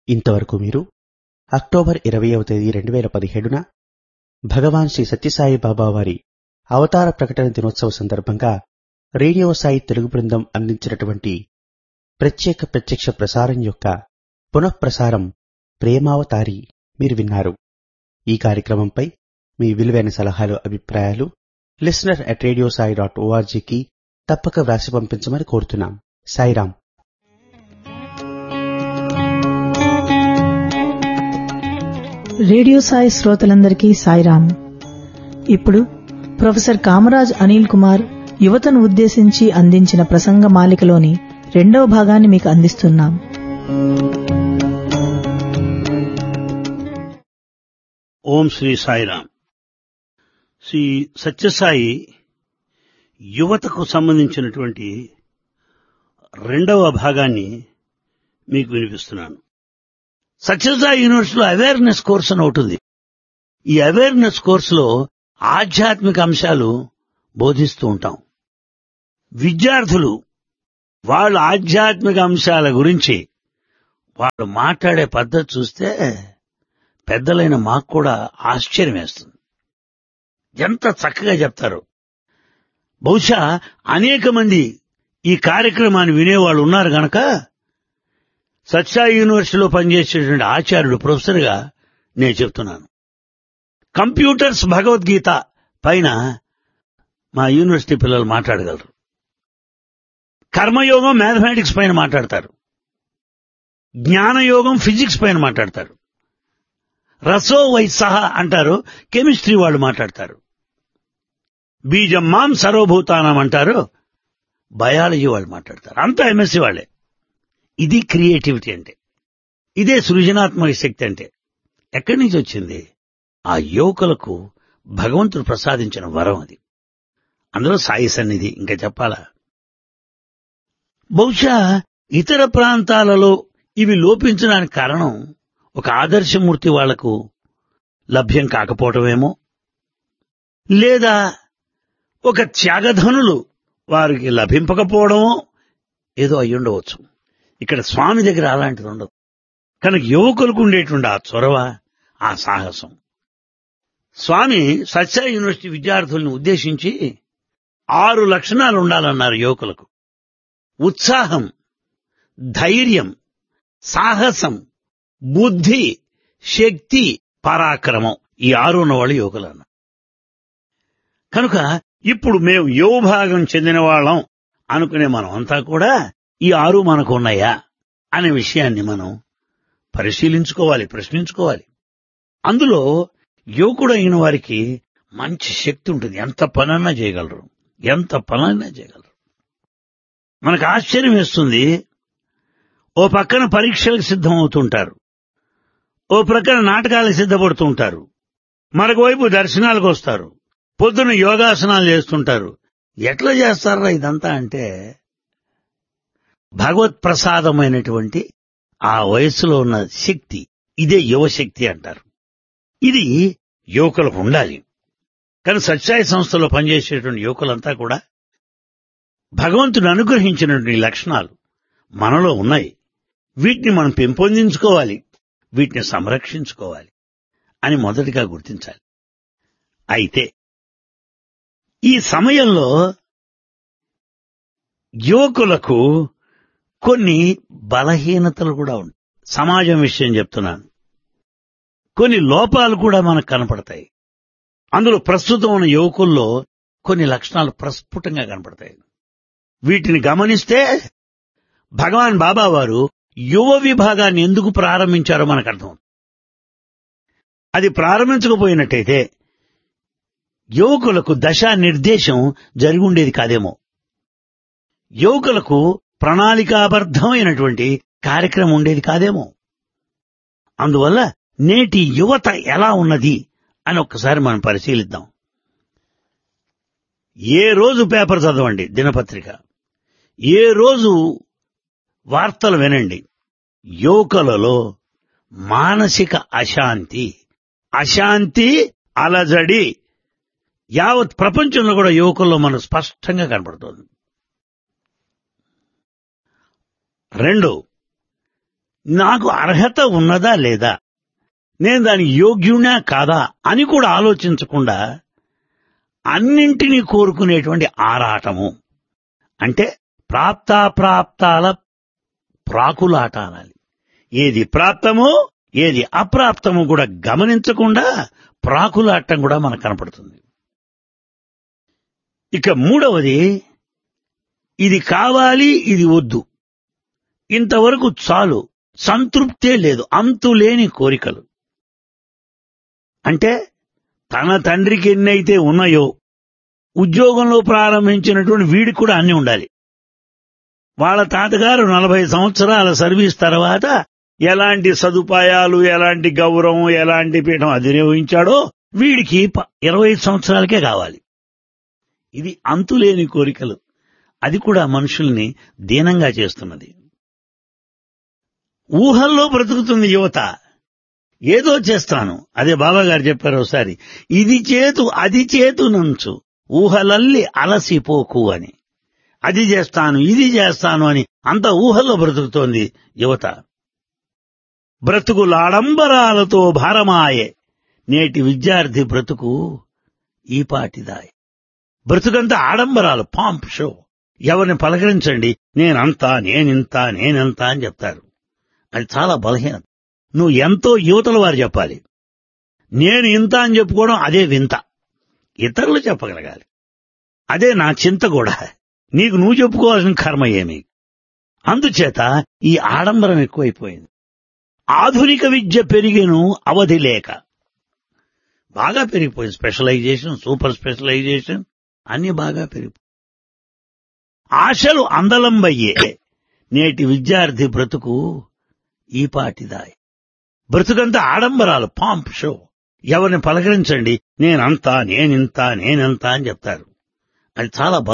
ఇంతవరకు మీరు అక్టోబర్ ఇరవయవ తేదీ రెండు వేల పదిహేడున భగవాన్ శ్రీ సత్యసాయి బాబా వారి అవతార ప్రకటన దినోత్సవ సందర్భంగా రేడియో సాయి తెలుగు బృందం అందించినటువంటి ప్రత్యేక ప్రత్యక్ష ప్రసారం యొక్క పునఃప్రసారం ప్రేమావతారి మీరు విన్నారు ఈ కార్యక్రమంపై మీ విలువైన సలహాలు అభిప్రాయాలు listener at radio Sai dot ఓఆర్జీకి తప్పక వ్రాసి పంపించమని కోరుతున్నాం సాయిరాం రేడియో సాయి శ్రోతలందరికీ సాయిరాం ఇప్పుడు ప్రొఫెసర్ కామరాజ్ అనిల్ కుమార్ యువతను ఉద్దేశించి అందించిన ప్రసంగ మాలికలోని రెండవ భాగాన్ని మీకు అందిస్తున్నాం ఓం శ్రీ సాయిరామ్ శ్రీ సత్యసాయి యువతకు సంబంధించినటువంటి రెండవ భాగాన్ని మీకు వినిపిస్తున్నాను సత్యసాయి యూనివర్సిటీలో అవేర్నెస్ కోర్స్ అని ఒకటి ఉంది ఈ అవేర్నెస్ కోర్సులో ఆధ్యాత్మిక అంశాలు బోధిస్తూ ఉంటాం విద్యార్థులు వాళ్ళ ఆధ్యాత్మిక అంశాల గురించి వాళ్ళు మాట్లాడే పద్ధతి చూస్తే పెద్దలైన మాకు కూడా ఆశ్చర్యం వేస్తుంది ఎంత చక్కగా చెప్తారు బహుశా అనేక మంది ఈ కార్యక్రమాన్ని వినేవాళ్ళు ఉన్నారు గనక సత్సాయి యూనివర్సిటీలో పనిచేసేటువంటి ఆచార్యుడు ప్రొఫెసర్గా నేను చెప్తున్నాను కంప్యూటర్స్ భగవద్గీత పైన మా యూనివర్సిటీ పిల్లలు మాట్లాడగలరు కర్మయోగం మ్యాథమెటిక్స్ పైన మాట్లాడతారు జ్ఞానయోగం ఫిజిక్స్ పైన మాట్లాడతారు రసో వైసహ అంటారు కెమిస్ట్రీ వాళ్ళు మాట్లాడతారు బీజం మాం సర్వభూతానం అంటారు బయాలజీ వాళ్ళు మాట్లాడతారు అంతా ఎంఎస్సీ వాళ్ళే ఇది క్రియేటివిటీ అంటే ఇదే సృజనాత్మక శక్తి అంటే ఎక్కడి నుంచి వచ్చింది ఆ యువకులకు భగవంతుడు ప్రసాదించిన వరం అది అందులో సాయి సన్నిధి ఇంకా చెప్పాలా బహుశా ఇతర ప్రాంతాలలో ఇవి లోపించడానికి కారణం ఒక ఆదర్శమూర్తి వాళ్లకు లభ్యం కాకపోవటమేమో లేదా ఒక త్యాగధనులు వారికి లభింపకపోవడమో ఏదో అయి ఉండవచ్చు ఇక్కడ స్వామి దగ్గర అలాంటిది ఉండదు కనుక యువకులకు ఉండేటువంటి ఆ చొరవ ఆ సాహసం స్వామి సత్య యూనివర్సిటీ విద్యార్థుల్ని ఉద్దేశించి ఆరు లక్షణాలు ఉండాలన్నారు యువకులకు ఉత్సాహం ధైర్యం సాహసం బుద్ధి శక్తి పరాక్రమం ఈ ఆరు ఉన్నవాళ్ళు యువకులు అన్నారు కనుక ఇప్పుడు మేము యువ భాగం చెందిన వాళ్ళం అనుకునే మనం అంతా కూడా ఈ ఆరు మనకు ఉన్నాయా అనే విషయాన్ని మనం పరిశీలించుకోవాలి ప్రశ్నించుకోవాలి అందులో యువకుడు అయిన వారికి మంచి శక్తి ఉంటుంది ఎంత పనన్నా చేయగలరు ఎంత పనన్నా చేయగలరు మనకు ఆశ్చర్యం వేస్తుంది ఓ పక్కన పరీక్షలకు సిద్ధం అవుతుంటారు ఓ ప్రక్కన నాటకాలకు సిద్ధపడుతూ ఉంటారు మరొక వైపు దర్శనాలకు వస్తారు పొద్దున యోగాసనాలు చేస్తుంటారు ఎట్లా చేస్తారా ఇదంతా అంటే భగవత్ ప్రసాదమైనటువంటి ఆ వయస్సులో ఉన్న శక్తి ఇదే యువశక్తి అంటారు ఇది యువకులకు ఉండాలి కానీ సత్యాయి సంస్థలో పనిచేసేటువంటి యువకులంతా కూడా భగవంతుడు అనుగ్రహించినటువంటి లక్షణాలు మనలో ఉన్నాయి వీటిని మనం పెంపొందించుకోవాలి వీటిని సంరక్షించుకోవాలి అని మొదటిగా గుర్తించాలి అయితే ఈ సమయంలో యువకులకు కొన్ని బలహీనతలు కూడా ఉంటాయి సమాజం విషయం చెప్తున్నాను కొన్ని లోపాలు కూడా మనకు కనపడతాయి అందులో ప్రస్తుతం ఉన్న యువకుల్లో కొన్ని లక్షణాలు ప్రస్ఫుటంగా కనపడతాయి వీటిని గమనిస్తే భగవాన్ బాబా వారు యువ విభాగాన్ని ఎందుకు ప్రారంభించారో మనకు అర్థం అది ప్రారంభించకపోయినట్టయితే యువకులకు దశా నిర్దేశం జరిగి ఉండేది కాదేమో యువకులకు ప్రణాళికాబద్ధమైనటువంటి కార్యక్రమం ఉండేది కాదేమో అందువల్ల నేటి యువత ఎలా ఉన్నది అని ఒక్కసారి మనం పరిశీలిద్దాం ఏ రోజు పేపర్ చదవండి దినపత్రిక ఏ రోజు వార్తలు వినండి యువకులలో మానసిక అశాంతి అశాంతి అలజడి యావత్ ప్రపంచంలో కూడా యువకుల్లో మనం స్పష్టంగా కనపడుతోంది రెండు నాకు అర్హత ఉన్నదా లేదా నేను దానికి యోగ్యునా కాదా అని కూడా ఆలోచించకుండా అన్నింటినీ కోరుకునేటువంటి ఆరాటము అంటే ప్రాప్తాప్రాప్తాల ప్రాకులాట అనాలి ఏది ప్రాప్తమో ఏది అప్రాప్తమో కూడా గమనించకుండా ప్రాకులాటం కూడా మనకు కనపడుతుంది ఇక మూడవది ఇది కావాలి ఇది వద్దు ఇంతవరకు చాలు సంతృప్తే లేదు అంతులేని కోరికలు అంటే తన తండ్రికి ఎన్నైతే ఉన్నాయో ఉద్యోగంలో ప్రారంభించినటువంటి వీడికి కూడా అన్ని ఉండాలి వాళ్ళ తాతగారు నలభై సంవత్సరాల సర్వీస్ తర్వాత ఎలాంటి సదుపాయాలు ఎలాంటి గౌరవం ఎలాంటి పీఠం అది నిర్వహించాడో వీడికి ప- ఇరవై సంవత్సరాలకే కావాలి ఇది అంతులేని కోరికలు అది కూడా మనుషుల్ని దీనంగా చేస్తున్నది ఊహల్లో బ్రతుకుతుంది యువత ఏదో చేస్తాను అదే బాబా గారు చెప్పారు ఒకసారి ఇది చేతు అది చేతు నంచు ఊహలల్లి అలసిపోకు అని అది చేస్తాను ఇది చేస్తాను అని అంత ఊహల్లో బ్రతుకుతోంది యువత బ్రతుకులాడంబరాలతో భారమాయే నేటి విద్యార్థి బ్రతుకు ఈపాటిదాయే బ్రతుకంతా ఆడంబరాలు పాంప్ షో ఎవరిని పలకరించండి నేనంతా నేనింత నేనెంత అని చెప్తారు అది చాలా బలహీనత నువ్వు ఎంతో యువతల వారు చెప్పాలి నేను ఇంత అని చెప్పుకోవడం అదే వింత ఇతరులు చెప్పగలగాలి అదే నా చింత కూడా నీకు నువ్వు చెప్పుకోవాల్సిన కర్మ ఏమి అందుచేత ఈ ఆడంబరం ఎక్కువైపోయింది ఆధునిక విద్య పెరిగేను అవధి లేక బాగా పెరిగిపోయింది స్పెషలైజేషన్ సూపర్ స్పెషలైజేషన్ అన్ని బాగా పెరిగిపోయి ఆశలు అందలంబయ్యే నేటి విద్యార్థి బ్రతుకు ఈపాటిదాయ్ బ్రతుకంతా ఆడంబరాలు పాంప్ షో ఎవరిని పలకరించండి నేనంతా నేనింత నేనెంత అని చెప్తారు అది చాలా